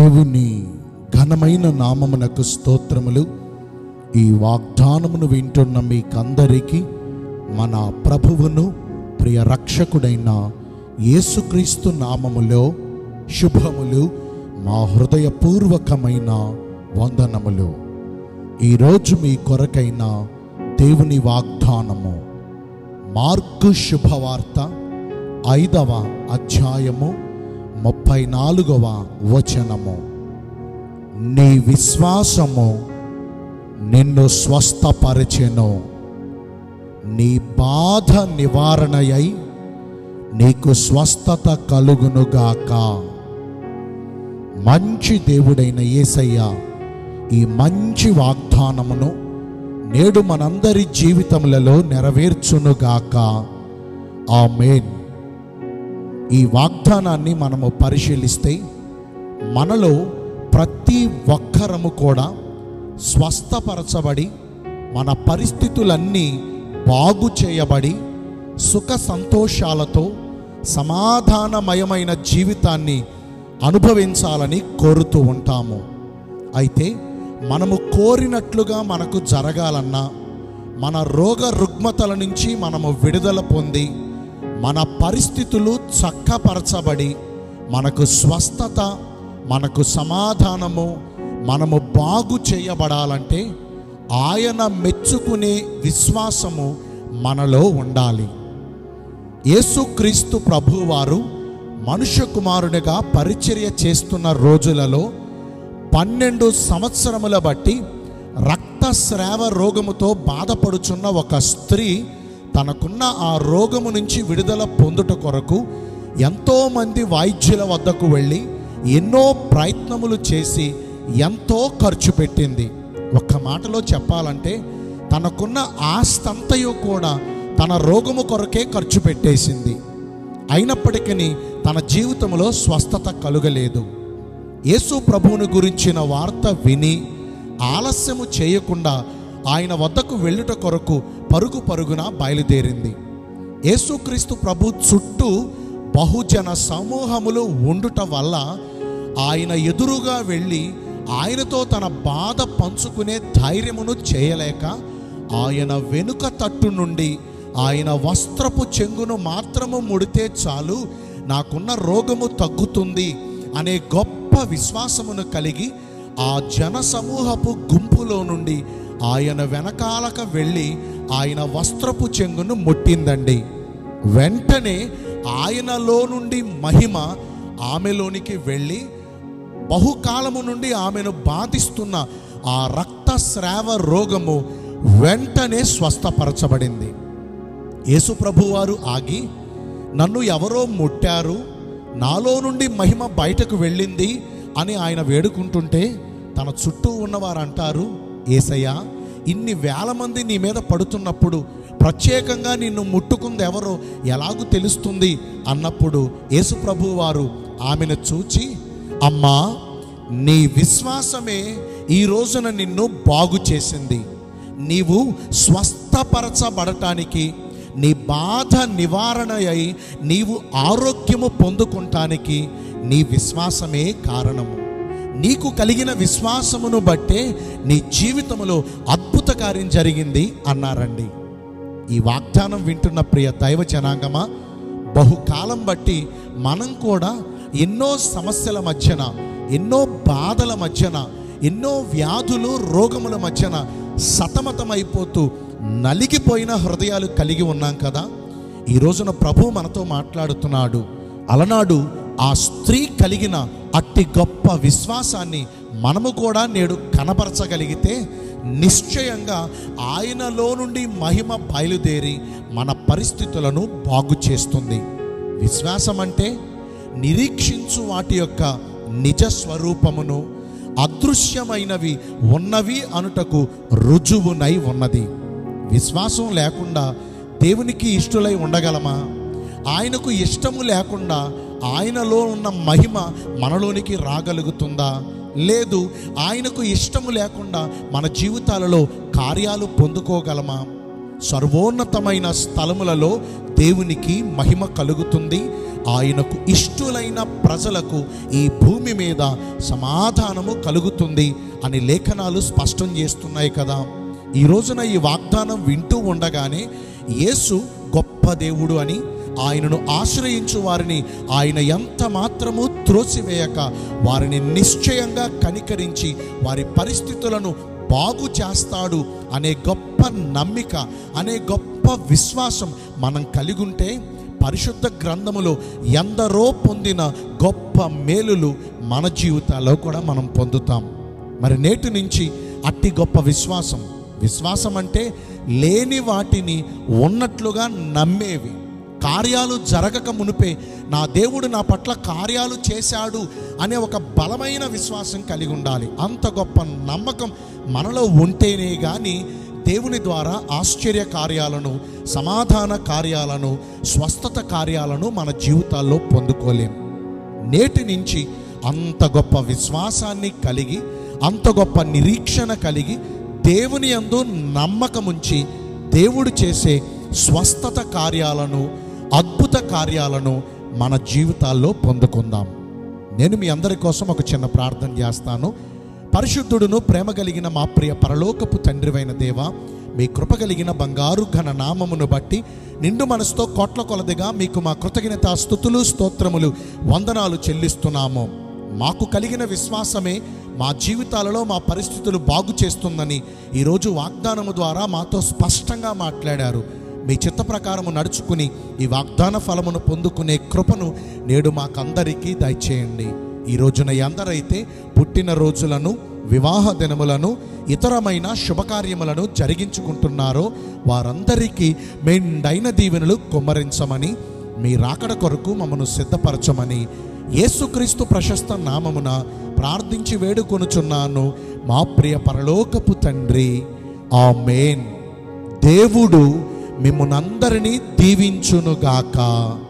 దేవుని ఘనమైన నామమునకు స్తోత్రములు ఈ వాగ్దానమును వింటున్న మీకందరికీ మన ప్రభువును ప్రియ రక్షకుడైన యేసుక్రీస్తు నామములో శుభములు మా హృదయపూర్వకమైన వందనములు ఈరోజు మీ కొరకైన దేవుని వాగ్దానము మార్కు శుభవార్త ఐదవ అధ్యాయము ముప్పై నాలుగవ వచనము నీ విశ్వాసము నిన్ను స్వస్థపరిచెను నీ బాధ నివారణయై నీకు స్వస్థత కలుగునుగాక మంచి దేవుడైన యేసయ్య ఈ మంచి వాగ్దానమును నేడు మనందరి జీవితములలో నెరవేర్చునుగాక ఆమేన్ ఈ వాగ్దానాన్ని మనము పరిశీలిస్తే మనలో ప్రతి ఒక్కరము కూడా స్వస్థపరచబడి మన పరిస్థితులన్నీ బాగు చేయబడి సుఖ సంతోషాలతో సమాధానమయమైన జీవితాన్ని అనుభవించాలని కోరుతూ ఉంటాము అయితే మనము కోరినట్లుగా మనకు జరగాలన్నా మన రోగ రుగ్మతల నుంచి మనము విడుదల పొంది మన పరిస్థితులు చక్కపరచబడి మనకు స్వస్థత మనకు సమాధానము మనము బాగు చేయబడాలంటే ఆయన మెచ్చుకునే విశ్వాసము మనలో ఉండాలి యేసుక్రీస్తు ప్రభువారు మనుష్య కుమారునిగా పరిచర్య చేస్తున్న రోజులలో పన్నెండు సంవత్సరముల బట్టి రక్తస్రావ రోగముతో బాధపడుచున్న ఒక స్త్రీ తనకున్న ఆ రోగము నుంచి విడుదల పొందుట కొరకు ఎంతోమంది వైద్యుల వద్దకు వెళ్ళి ఎన్నో ప్రయత్నములు చేసి ఎంతో ఖర్చు పెట్టింది ఒక్క మాటలో చెప్పాలంటే తనకున్న ఆస్తంతయు కూడా తన రోగము కొరకే ఖర్చు పెట్టేసింది అయినప్పటికీ తన జీవితంలో స్వస్థత కలుగలేదు యేసు ప్రభువుని గురించిన వార్త విని ఆలస్యము చేయకుండా ఆయన వద్దకు వెళ్ళుట కొరకు పరుగు పరుగున బయలుదేరింది యేసుక్రీస్తు ప్రభు చుట్టూ బహుజన సమూహములు ఉండుట వల్ల ఆయన ఎదురుగా వెళ్ళి ఆయనతో తన బాధ పంచుకునే ధైర్యమును చేయలేక ఆయన వెనుక తట్టు నుండి ఆయన వస్త్రపు చెంగును మాత్రము ముడితే చాలు నాకున్న రోగము తగ్గుతుంది అనే గొప్ప విశ్వాసమును కలిగి ఆ జన సమూహపు గుంపులో నుండి ఆయన వెనకాలక వెళ్ళి ఆయన వస్త్రపు చెంగును ముట్టిందండి వెంటనే ఆయనలో నుండి మహిమ ఆమెలోనికి వెళ్ళి బహుకాలము నుండి ఆమెను బాధిస్తున్న ఆ రక్తస్రావ రోగము వెంటనే స్వస్థపరచబడింది యేసు ప్రభువారు ఆగి నన్ను ఎవరో ముట్టారు నాలో నుండి మహిమ బయటకు వెళ్ళింది అని ఆయన వేడుకుంటుంటే తన చుట్టూ ఉన్నవారు అంటారు ఏసయ్య ఇన్ని వేల మంది నీ మీద పడుతున్నప్పుడు ప్రత్యేకంగా నిన్ను ముట్టుకుంది ఎవరో ఎలాగూ తెలుస్తుంది అన్నప్పుడు యేసు ప్రభు వారు ఆమెను చూచి అమ్మా నీ విశ్వాసమే ఈ రోజున నిన్ను బాగు చేసింది నీవు స్వస్థపరచబడటానికి నీ బాధ నివారణ అయి నీవు ఆరోగ్యము పొందుకుంటానికి నీ విశ్వాసమే కారణము నీకు కలిగిన విశ్వాసమును బట్టే నీ జీవితంలో అద్భుత కార్యం జరిగింది అన్నారండి ఈ వాగ్దానం వింటున్న ప్రియ దైవ జనాంగమా బహుకాలం బట్టి మనం కూడా ఎన్నో సమస్యల మధ్యన ఎన్నో బాధల మధ్యన ఎన్నో వ్యాధులు రోగముల మధ్యన సతమతమైపోతూ నలిగిపోయిన హృదయాలు కలిగి ఉన్నాం కదా ఈ రోజున ప్రభు మనతో మాట్లాడుతున్నాడు అలనాడు ఆ స్త్రీ కలిగిన అట్టి గొప్ప విశ్వాసాన్ని మనము కూడా నేడు కనపరచగలిగితే నిశ్చయంగా ఆయనలో నుండి మహిమ బయలుదేరి మన పరిస్థితులను బాగు చేస్తుంది విశ్వాసం అంటే నిరీక్షించు వాటి యొక్క నిజ స్వరూపమును అదృశ్యమైనవి ఉన్నవి అనుటకు రుజువునై ఉన్నది విశ్వాసం లేకుండా దేవునికి ఇష్టలై ఉండగలమా ఆయనకు ఇష్టము లేకుండా ఆయనలో ఉన్న మహిమ మనలోనికి రాగలుగుతుందా లేదు ఆయనకు ఇష్టము లేకుండా మన జీవితాలలో కార్యాలు పొందుకోగలమా సర్వోన్నతమైన స్థలములలో దేవునికి మహిమ కలుగుతుంది ఆయనకు ఇష్టులైన ప్రజలకు ఈ భూమి మీద సమాధానము కలుగుతుంది అని లేఖనాలు స్పష్టం చేస్తున్నాయి కదా ఈ రోజున ఈ వాగ్దానం వింటూ ఉండగానే యేసు గొప్ప దేవుడు అని ఆయనను ఆశ్రయించు వారిని ఆయన ఎంత మాత్రము త్రోసివేయక వారిని నిశ్చయంగా కనికరించి వారి పరిస్థితులను బాగు చేస్తాడు అనే గొప్ప నమ్మిక అనే గొప్ప విశ్వాసం మనం కలిగి ఉంటే పరిశుద్ధ గ్రంథములో ఎందరో పొందిన గొప్ప మేలులు మన జీవితాల్లో కూడా మనం పొందుతాం మరి నేటి నుంచి అట్టి గొప్ప విశ్వాసం విశ్వాసం అంటే లేని వాటిని ఉన్నట్లుగా నమ్మేవి కార్యాలు జరగక మునిపే నా దేవుడు నా పట్ల కార్యాలు చేశాడు అనే ఒక బలమైన విశ్వాసం కలిగి ఉండాలి అంత గొప్ప నమ్మకం మనలో ఉంటేనే కానీ దేవుని ద్వారా ఆశ్చర్య కార్యాలను సమాధాన కార్యాలను స్వస్థత కార్యాలను మన జీవితాల్లో పొందుకోలేం నేటి నుంచి అంత గొప్ప విశ్వాసాన్ని కలిగి అంత గొప్ప నిరీక్షణ కలిగి దేవుని యందు నమ్మకముంచి దేవుడు చేసే స్వస్థత కార్యాలను అద్భుత కార్యాలను మన జీవితాల్లో పొందుకుందాం నేను మీ అందరి కోసం ఒక చిన్న ప్రార్థన చేస్తాను పరిశుద్ధుడును ప్రేమ కలిగిన మా ప్రియ పరలోకపు తండ్రివైన దేవ మీ కృప కలిగిన బంగారు ఘన నామమును బట్టి నిండు మనసుతో కోట్ల కొలదిగా మీకు మా కృతజ్ఞత స్థుతులు స్తోత్రములు వందనాలు చెల్లిస్తున్నాము మాకు కలిగిన విశ్వాసమే మా జీవితాలలో మా పరిస్థితులు బాగు చేస్తుందని ఈరోజు వాగ్దానము ద్వారా మాతో స్పష్టంగా మాట్లాడారు మీ చిత్త ప్రకారము నడుచుకుని ఈ వాగ్దాన ఫలమును పొందుకునే కృపను నేడు మాకందరికీ దయచేయండి ఈ రోజున ఎందరైతే పుట్టిన రోజులను వివాహ దినములను ఇతరమైన శుభకార్యములను జరిగించుకుంటున్నారో వారందరికీ మెండైన దీవెనలు కుమ్మరించమని మీ రాకడ కొరకు మమ్మను సిద్ధపరచమని యేసుక్రీస్తు ప్రశస్త నామమున ప్రార్థించి వేడుకొనుచున్నాను మా ప్రియ పరలోకపు తండ్రి ఆమేన్ దేవుడు మిమ్మల్నందరినీ దీవించునుగాక